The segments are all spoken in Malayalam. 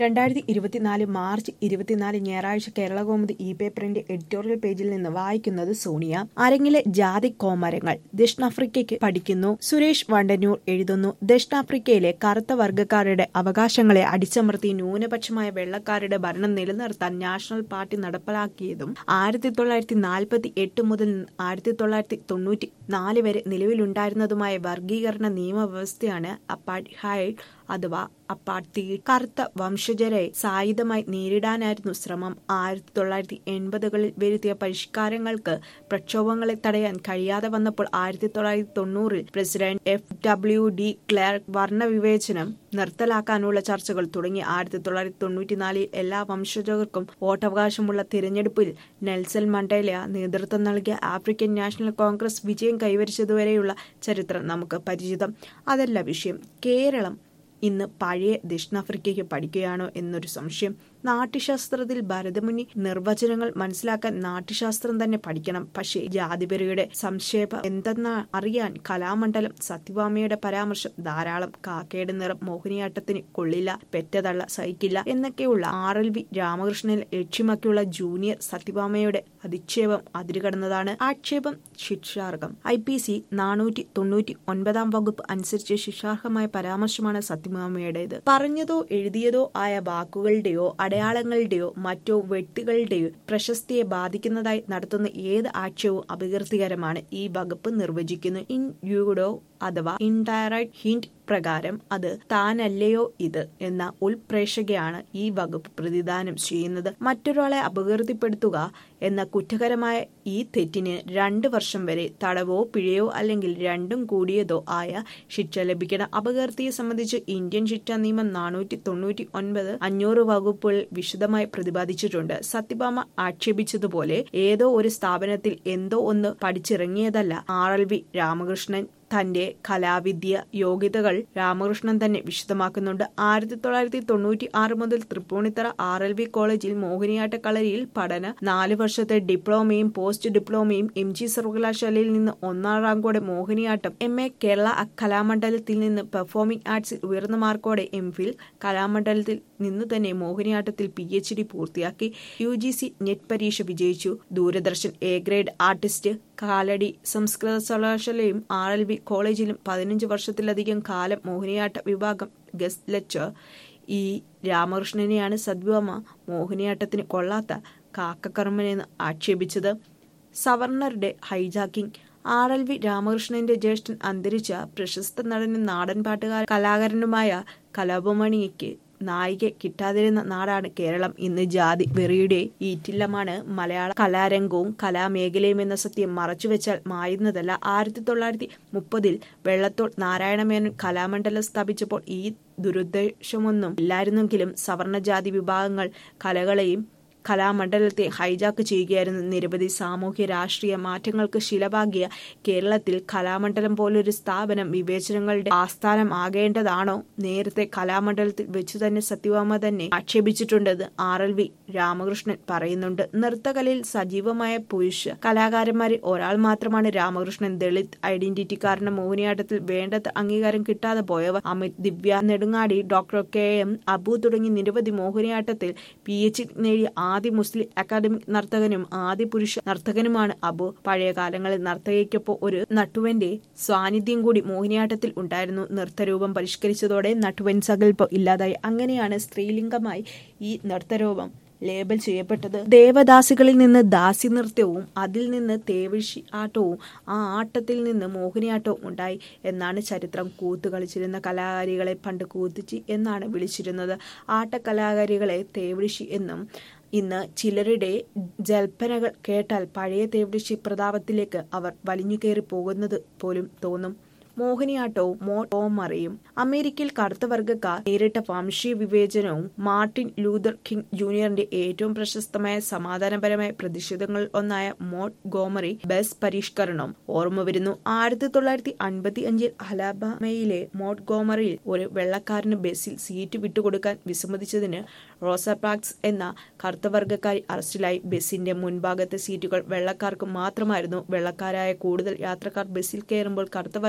രണ്ടായിരത്തി ഇരുപത്തിനാല് മാർച്ച് ഇരുപത്തിനാല് ഞായറാഴ്ച കേരളകൗമുദി ഇ പേപ്പറിന്റെ എഡിറ്റോറിയൽ പേജിൽ നിന്ന് വായിക്കുന്നത് സോണിയ അരങ്ങിലെ ജാതി കോമരങ്ങൾ ദക്ഷിണാഫ്രിക്കയ്ക്ക് പഠിക്കുന്നു സുരേഷ് വണ്ടന്നൂർ എഴുതുന്നു ദക്ഷിണാഫ്രിക്കയിലെ കറുത്ത വർഗ്ഗക്കാരുടെ അവകാശങ്ങളെ അടിച്ചമർത്തി ന്യൂനപക്ഷമായ വെള്ളക്കാരുടെ ഭരണം നിലനിർത്താൻ നാഷണൽ പാർട്ടി നടപ്പിലാക്കിയതും ആയിരത്തി തൊള്ളായിരത്തി നാൽപ്പത്തി എട്ട് മുതൽ ആയിരത്തി തൊള്ളായിരത്തി തൊണ്ണൂറ്റി നാല് വരെ നിലവിലുണ്ടായിരുന്നതുമായ വർഗീകരണ നിയമവ്യവസ്ഥയാണ് അപ്പാർട്ട്ഹൈഡ് അഥവാ അപ്പാർട്ടീഡ് കറുത്ത വംശജരെ സായുധമായി നേരിടാനായിരുന്നു ശ്രമം ആയിരത്തി തൊള്ളായിരത്തി എൺപതുകളിൽ വരുത്തിയ പരിഷ്കാരങ്ങൾക്ക് പ്രക്ഷോഭങ്ങളെ തടയാൻ കഴിയാതെ വന്നപ്പോൾ ആയിരത്തി തൊള്ളായിരത്തി തൊണ്ണൂറിൽ president F W D Klerk വർണ്ണവിവേചനം നിർത്തലാക്കാനുള്ള ചർച്ചകൾ തുടങ്ങി ആയിരത്തി തൊള്ളായിരത്തി തൊണ്ണൂറ്റിനാലിൽ എല്ലാ വംശജർക്കും വോട്ടവകാശമുള്ള തിരഞ്ഞെടുപ്പിൽ നെൽസൺ മണ്ടേല നേതൃത്വം നൽകിയ ആഫ്രിക്കൻ നാഷണൽ കോൺഗ്രസ് വിജയം കൈവരിച്ചതുവരെയുള്ള ചരിത്രം നമുക്ക് പരിചിതം അതല്ല വിഷയം കേരളം ഇന്ന് പഴയ ദക്ഷിണാഫ്രിക്കയ്ക്ക് പഠിക്കുകയാണോ എന്നൊരു സംശയം നാട്യശാസ്ത്രത്തിൽ ഭരതമുനി നിർവചനങ്ങൾ മനസ്സിലാക്കാൻ നാട്യശാസ്ത്രം തന്നെ പഠിക്കണം പക്ഷേ ജാതിപെരയുടെ സംക്ഷേപം എന്തെന്ന് അറിയാൻ കലാമണ്ഡലം സത്യഭാമയുടെ പരാമർശം ധാരാളം കാക്കയുടെ നിറം മോഹിനിയാട്ടത്തിന് കൊള്ളില്ല പെറ്റതള്ള സഹിക്കില്ല എന്നൊക്കെയുള്ള ആർ എൽ വി രാമകൃഷ്ണനെ ലക്ഷ്യമാക്കിയുള്ള ജൂനിയർ സത്യഭാമയുടെ അധിക്ഷേപം അതിരുകടന്നതാണ് ആക്ഷേപം ശിക്ഷാർഹം ഐ പി സി നാനൂറ്റി തൊണ്ണൂറ്റി ഒൻപതാം വകുപ്പ് അനുസരിച്ച് ശിക്ഷാർഹമായ പരാമർശമാണ് സത്യഭാമയുടേത് പറഞ്ഞതോ എഴുതിയതോ ആയ വാക്കുകളുടെയോ അടയാളങ്ങളുടെയോ മറ്റോ വ്യക്തികളുടെയോ പ്രശസ്തിയെ ബാധിക്കുന്നതായി നടത്തുന്ന ഏത് ആക്ഷേപവും അപകീർത്തികരമാണ് ഈ വകുപ്പ് നിർവചിക്കുന്നു ഇൻ യൂഡോ അഥവാ ഇൻഡയറക്ട് ഹിന്റ് പ്രകാരം അത് താനല്ലയോ ഇത് എന്ന ഉൾപ്രേക്ഷകയാണ് ഈ വകുപ്പ് പ്രതിദാനം ചെയ്യുന്നത് മറ്റൊരാളെ അപകീർത്തിപ്പെടുത്തുക എന്ന കുറ്റകരമായ ഈ തെറ്റിന് രണ്ട് വർഷം വരെ തടവോ പിഴയോ അല്ലെങ്കിൽ രണ്ടും കൂടിയതോ ആയ ശിക്ഷ ലഭിക്കണം അപകീർത്തിയെ സംബന്ധിച്ച് ഇന്ത്യൻ ശിക്ഷാ നിയമം നാനൂറ്റി തൊണ്ണൂറ്റി ഒൻപത് അഞ്ഞൂറ് വകുപ്പുകൾ വിശദമായി പ്രതിപാദിച്ചിട്ടുണ്ട് സത്യഭാമ ആക്ഷേപിച്ചതുപോലെ ഏതോ ഒരു സ്ഥാപനത്തിൽ എന്തോ ഒന്ന് പഠിച്ചിറങ്ങിയതല്ല ആർ എൽ വി രാമകൃഷ്ണൻ തന്റെ കലാവിദ്യ യോഗ്യതകൾ രാമകൃഷ്ണൻ തന്നെ വിശദമാക്കുന്നുണ്ട് ആയിരത്തി തൊള്ളായിരത്തി തൊണ്ണൂറ്റി ആറ് മുതൽ തൃപ്പൂണിത്തറ ആർ എൽ വി കോളേജിൽ മോഹിനിയാട്ട കളരിയിൽ പഠന നാല് വർഷത്തെ ഡിപ്ലോമയും പോസ്റ്റ് ഡിപ്ലോമയും എം ജി സർവകലാശാലയിൽ നിന്ന് ഒന്നാം റാങ്കോടെ മോഹിനിയാട്ടം എം എ കേരള കലാമണ്ഡലത്തിൽ നിന്ന് പെർഫോമിംഗ് ആർട്സിൽ ഉയർന്ന മാർക്കോടെ എം ഫിൽ കലാമണ്ഡലത്തിൽ നിന്ന് തന്നെ മോഹിനിയാട്ടത്തിൽ പി എച്ച് ഡി പൂർത്തിയാക്കി യു ജി സി നെറ്റ് പരീക്ഷ വിജയിച്ചു Doordarshan A grade artist Kalady സംസ്കൃത സർവകലാശാലയും ആർ എൽ വി കോളേജിലും പതിനഞ്ച് വർഷത്തിലധികം കാലം മോഹിനിയാട്ട വിഭാഗം ഗസ്റ്റ് ലെക്ചർ ഈ രാമകൃഷ്ണനെയാണ് സദ്ഭാമ മോഹിനിയാട്ടത്തിന് കൊള്ളാത്ത കാക്കക്കർമ്മനെന്ന് ആക്ഷേപിച്ചത് സവർണറുടെ ഹൈജാക്കിംഗ് ആർ എൽ വി രാമകൃഷ്ണന്റെ ജ്യേഷ്ഠൻ അന്തരിച്ച പ്രശസ്ത നടനും നാടൻ പാട്ടുകാര കലാകാരനുമായ കലാപമണിക്ക് നായിക കിട്ടാതിരുന്ന നാടാണ് കേരളം ഇന്ന് ജാതി വെറിയുടെ ഈറ്റില്ലമാണ് മലയാള കലാരംഗവും കലാമേഖലയും എന്ന സത്യം മറച്ചുവെച്ചാൽ മായുന്നതല്ല ആയിരത്തി തൊള്ളായിരത്തി മുപ്പതിൽ വെള്ളത്തോൾ നാരായണമേനോൻ കലാമണ്ഡലം സ്ഥാപിച്ചപ്പോൾ ഈ ദുരുദ്ദേശമൊന്നും ഇല്ലായിരുന്നെങ്കിലും സവർണജാതി വിഭാഗങ്ങൾ കലകളെയും കലാമണ്ഡലത്തെ ഹൈജാക്ക് ചെയ്യുകയായിരുന്നു നിരവധി സാമൂഹ്യ രാഷ്ട്രീയ മാറ്റങ്ങൾക്ക് ശിലപാകിയ കേരളത്തിൽ കലാമണ്ഡലം പോലൊരു സ്ഥാപനം വിവേചനങ്ങളുടെ ആസ്ഥാനം ആകേണ്ടതാണോ നേരത്തെ കലാമണ്ഡലത്തിൽ വെച്ചു തന്നെ സത്യഭാമ തന്നെ ആക്ഷേപിച്ചിട്ടുണ്ടെന്ന് ആർ എൽ വി രാമകൃഷ്ണൻ പറയുന്നുണ്ട് നൃത്തകലയിൽ സജീവമായ പുരുഷ കലാകാരന്മാരിൽ ഒരാൾ മാത്രമാണ് രാമകൃഷ്ണൻ ദളിത് ഐഡന്റിറ്റി കാരണം മോഹിനിയാട്ടത്തിൽ വേണ്ടത്ര അംഗീകാരം കിട്ടാതെ പോയവർ Amit Divya Nedungadi doctor K M Abu തുടങ്ങി നിരവധി മോഹിനിയാട്ടത്തിൽ പി എച്ച് ഡി നേടിയ ആദ്യ മുസ്ലിം അക്കാദമിക് നർത്തകനും ആദ്യ പുരുഷ നർത്തകനുമാണ് അബു പഴയ കാലങ്ങളിൽ നർത്തകയ്ക്കൊപ്പം ഒരു നട്ടുവന്റെ സാന്നിധ്യം കൂടി മോഹിനിയാട്ടത്തിൽ ഉണ്ടായിരുന്നു നൃത്തരൂപം പരിഷ്കരിച്ചതോടെ നട്ടുവൻ സങ്കല്പം ഇല്ലാതായി അങ്ങനെയാണ് സ്ത്രീലിംഗമായി ഈ നൃത്തരൂപം ലേബൽ ചെയ്യപ്പെട്ടത് ദേവദാസികളിൽ നിന്ന് ദാസി നൃത്യവും അതിൽ നിന്ന് തേവിഷി ആട്ടവും ആ ആട്ടത്തിൽ നിന്ന് മോഹിനിയാട്ടവും ഉണ്ടായി എന്നാണ് ചരിത്രം കൂത്ത് കളിച്ചിരുന്ന കലാകാരികളെ പണ്ട് കൂത്തിച്ചി എന്നാണ് വിളിച്ചിരുന്നത് ആട്ടക്കലാകാരികളെ തേവിഷി എന്നും ഇന്ന് ചിലരുടെ ജൽപ്പനകൾ കേട്ടാൽ പഴയ തേവിഷി പ്രതാപത്തിലേക്ക് അവർ വലിഞ്ഞു കയറി പോകുന്നത് പോലും തോന്നും മോഹിനിയാട്ടവും മോമറിയും അമേരിക്കയിൽ കറുത്ത വർഗ്ഗക്കാർ നേരിട്ട വംശീയ വിവേചനവും മാർട്ടിൻ ലൂതർ കിങ് ജൂനിയറിന്റെ ഏറ്റവും പ്രശസ്തമായ സമാധാനപരമായ പ്രതിഷേധങ്ങളിൽ ഒന്നായ മോട്ട് ഗോമറി ബസ് പരിഷ്കരണവും ഓർമ്മ വരുന്നു ആയിരത്തി തൊള്ളായിരത്തി അൻപത്തി അഞ്ചിൽ അലബാമയിലെ മോട്ട് ഗോമറിയിൽ ഒരു വെള്ളക്കാരന് ബസ്സിൽ സീറ്റ് വിട്ടുകൊടുക്കാൻ വിസമ്മതിച്ചതിന് റോസപാക്സ് എന്ന കറുത്ത വർഗ്ഗക്കാരി അറസ്റ്റിലായി ബസിന്റെ മുൻഭാഗത്തെ സീറ്റുകൾ വെള്ളക്കാർക്ക് മാത്രമായിരുന്നു വെള്ളക്കാരായ കൂടുതൽ യാത്രക്കാർ ബസ്സിൽ കയറുമ്പോൾ കറുത്ത വർഗ്ഗക്കാർ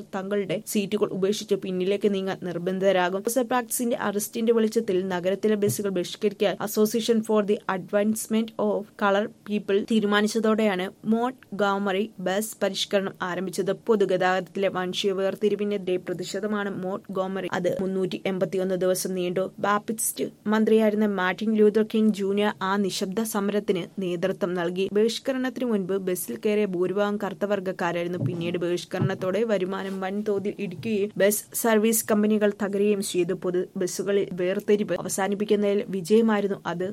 തങ്ങളുടെ സീറ്റുകൾ ഉപേക്ഷിച്ച് പിന്നിലേക്ക് നീങ്ങാൻ നിർബന്ധിതരാകും പ്രാക്ടീസിന്റെ അറസ്റ്റിന്റെ വെളിച്ചത്തിൽ നഗരത്തിലെ ബസ്സുകൾ ബഹിഷ്കരിക്കാൻ association for the advancement of colour people തീരുമാനിച്ചതോടെയാണ് മോട്ട് ഗാമറി ബസ് പരിഷ്കരണം ആരംഭിച്ചത് പൊതുഗതാഗതത്തിലെ വംശീയ വേർതിരിവിനെതിരെ പ്രതിഷേധമാണ് മോട്ട് ഗോമറി അത് മുന്നൂറ്റി എൺപത്തിയൊന്ന് ദിവസം നീണ്ടു ബാപ്പിസ്റ്റ് മന്ത്രിയായിരുന്ന മാർട്ടിൻ ലൂതർ കിങ് ജൂനിയർ ആ നിശബ്ദ സമരത്തിന് നേതൃത്വം നൽകി ബഹിഷ്കരണത്തിന് മുൻപ് ബസ്സിൽ കയറിയ ഭൂരിഭാഗം കറുത്തവർഗക്കാരായിരുന്നു പിന്നീട് ബഹിഷ്കരണത്തോടെ വരുമാനം വൻതോതിൽ ഇടിക്കുകയും ബസ് സർവീസ് കമ്പനികൾ തകരുകയും ചെയ്തു പൊതു ബസ്സുകളിൽ വേർതിരിവ് അവസാനിപ്പിക്കുന്നതിൽ വിജയമായിരുന്നു അത്